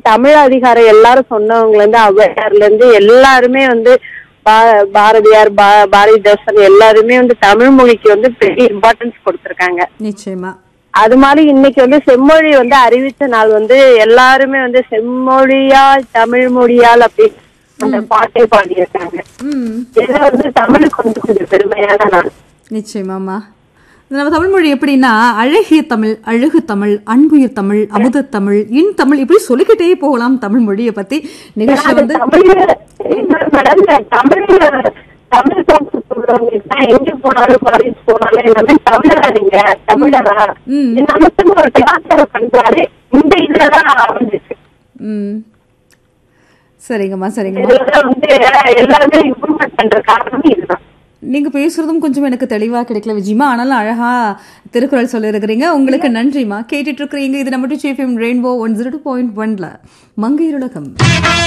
தமிழ் அதிகாரம் எல்லாரும் சொன்னவங்கல இருந்து ஔவையார்ல இருந்து எல்லாருமே வந்து பா- பாரதியார் பா- பாரதிதாசன் எல்லாருமே வந்து தமிழ் மொழிக்கு வந்து பெரிய இம்பார்ட்டன்ஸ் கொடுத்திருக்காங்க நிச்சயமா அது மாதிரி இன்னைக்கு வந்து செம்மொழி வந்து அறிவிச்ச நாள் வந்து எல்லாருமே வந்து செம்மொழியால் தமிழ் மொழியால் அப்படி அந்த பாட்டை பாடியிருக்காங்க ம் இது வந்து தமிழுக்கு வந்து கொஞ்சம் பெருமையான நாள் நிச்சயமாம்மா நம்ம தமிழ் மொழி எப்படின்னா அழகிய தமிழ் அழகு தமிழ் அன்புயிர் தமிழ் அமுத தமிழ் இன் தமிழ் இப்படி சொல்லிக்கிட்டே போகலாம் தமிழ் மொழியை பத்தி நிகழ்ச்சி வந்து தமிழ்ல இன்னொரு மேடம் இந்த தமிழ்ல தமிழ் songs சொல்றவங்க தான் எங்க போனாலும் காலேஜ் போனாலும் எல்லாமே தமிழரா நீங்க தமிழரா ம். நமக்குன்னு ஒரு கலாச்சாரம் பண்றாரு இந்த இதுலதான் வந்துச்சு ம் சரிங்கம்மா சரிங்கம்மா இதுலதான் வந்து எல்லாருமே இம்ப்ரூவ்மெண்ட் பண்ற காரணம் இதுதான் நீங்க பேசுறதும் கொஞ்சம் எனக்கு தெளிவா கிடைக்கல விஜயமா ஆனாலும் அழகா திருக்குறள் சொல்லியிருக்கிறீங்க உங்களுக்கு நன்றிம்மா கேட்டுட்டு இருக்கிறீங்க இது நம்ம டிஃபம் rainbow one zero two point ஒன்ல மங்கையருலகம்